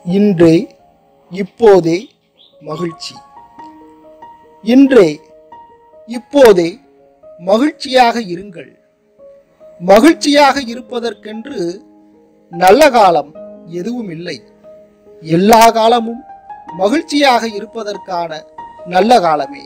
இன்றே இப்போதே மகிழ்ச்சி இன்றே இப்போதே மகிழ்ச்சியாக இருங்கள் மகிழ்ச்சியாக இருப்பதற்கென்று நல்ல காலம் எதுவும் இல்லை எல்லா காலமும் மகிழ்ச்சியாக இருப்பதற்கான நல்ல காலமே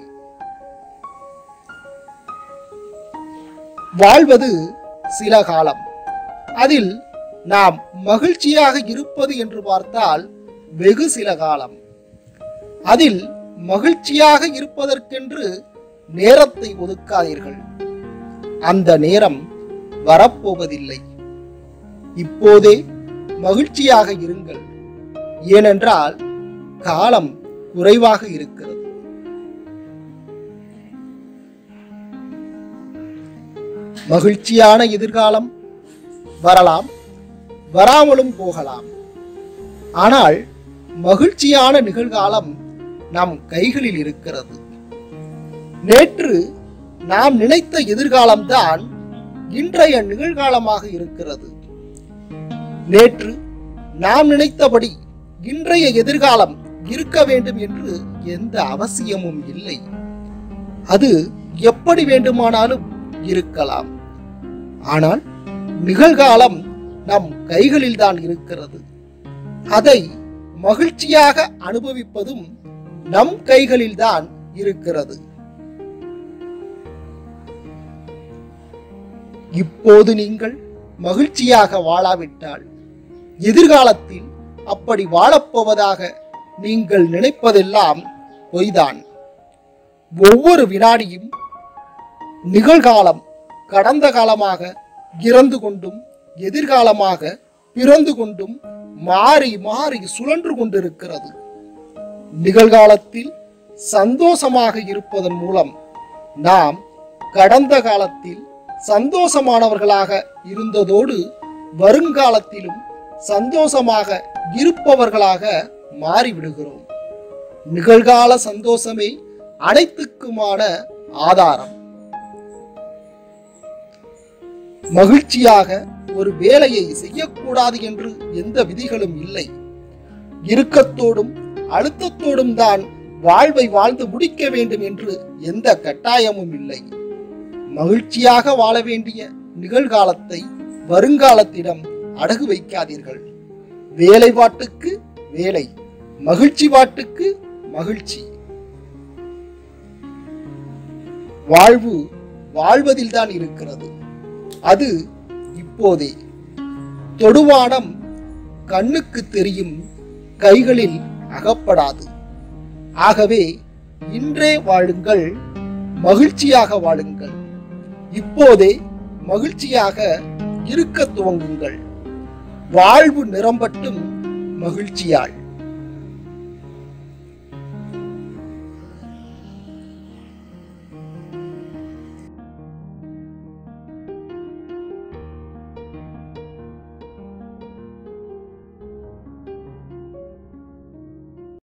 வாழ்வது சில காலம் அதில் நாம் மகிழ்ச்சியாக இருப்பது என்று பார்த்தால் வெகு சில காலம் அதில் மகிழ்ச்சியாக இருப்பதற்கென்று நேரத்தை ஒதுக்காதீர்கள் அந்த நேரம் வரப்போவதில்லை இப்போதே மகிழ்ச்சியாக இருங்கள் ஏனென்றால் காலம் குறைவாக இருக்கிறது மகிழ்ச்சியான எதிர்காலம் வரலாம் வராமலும் போகலாம் ஆனால் மகிழ்ச்சியான நிகழ்காலம் நம் கைகளில் இருக்கிறது நேற்று நாம் நினைத்த எதிர்காலம்தான் இன்றைய நிகழ்காலமாக இருக்கிறது நேற்று நாம் நினைத்தபடி இன்றைய எதிர்காலம் இருக்க வேண்டும் என்று எந்த அவசியமும் இல்லை அது எப்படி வேண்டுமானாலும் இருக்கலாம் ஆனால் நிகழ்காலம் நம் கைகளில் தான் இருக்கிறது அதை மகிழ்ச்சியாக அனுபவிப்பதும் நம் கைகளில் தான் இருக்கிறது இப்போது நீங்கள் மகிழ்ச்சியாக வாழாவிட்டால் எதிர்காலத்தில் அப்படி வாழப்போவதாக நீங்கள் நினைப்பதெல்லாம் பொய்தான் ஒவ்வொரு வினாடியும் நிகழ்காலம் கடந்த காலமாக இறந்து கொண்டும் எதிர்காலமாக பிறந்து கொண்டும் மாறி மாறி சுழன்று கொண்டிருக்கிறது நிகழ்காலத்தில் சந்தோஷமாக இருப்பதன் மூலம் நாம் கடந்த காலத்தில் சந்தோஷமானவர்களாக இருந்ததோடு வருங்காலத்திலும் சந்தோஷமாக இருப்பவர்களாக மாறிவிடுகிறோம் நிகழ்கால சந்தோஷமே அனைத்துக்குமான ஆதாரம் மகிழ்ச்சியாக ஒரு வேலையை செய்யக்கூடாது என்று எந்த விதிகளும் இல்லை இறுக்கத்தோடும் அழுத்தத்தோடும் தான் வாழ்வை வாழ்ந்து முடிக்க வேண்டும் என்று எந்த கட்டாயமும் இல்லை மகிழ்ச்சியாக வாழ வேண்டிய நிகழ்காலத்தை வருங்காலத்திடம் அடகு வைக்காதீர்கள் வேலை பாட்டுக்கு வேலை மகிழ்ச்சி பாட்டுக்கு மகிழ்ச்சி வாழ்வு வாழ்வதில் தான் இருக்கிறது அது இப்போதே தொடுவானம் கண்ணுக்கு தெரியும் கைகளில் அகப்படாது ஆகவே இன்றே வாழுங்கள் மகிழ்ச்சியாக வாழுங்கள் இப்போதே மகிழ்ச்சியாக இருக்க துவங்குங்கள் வாழ்வு நிரம்பட்டும் மகிழ்ச்சியால்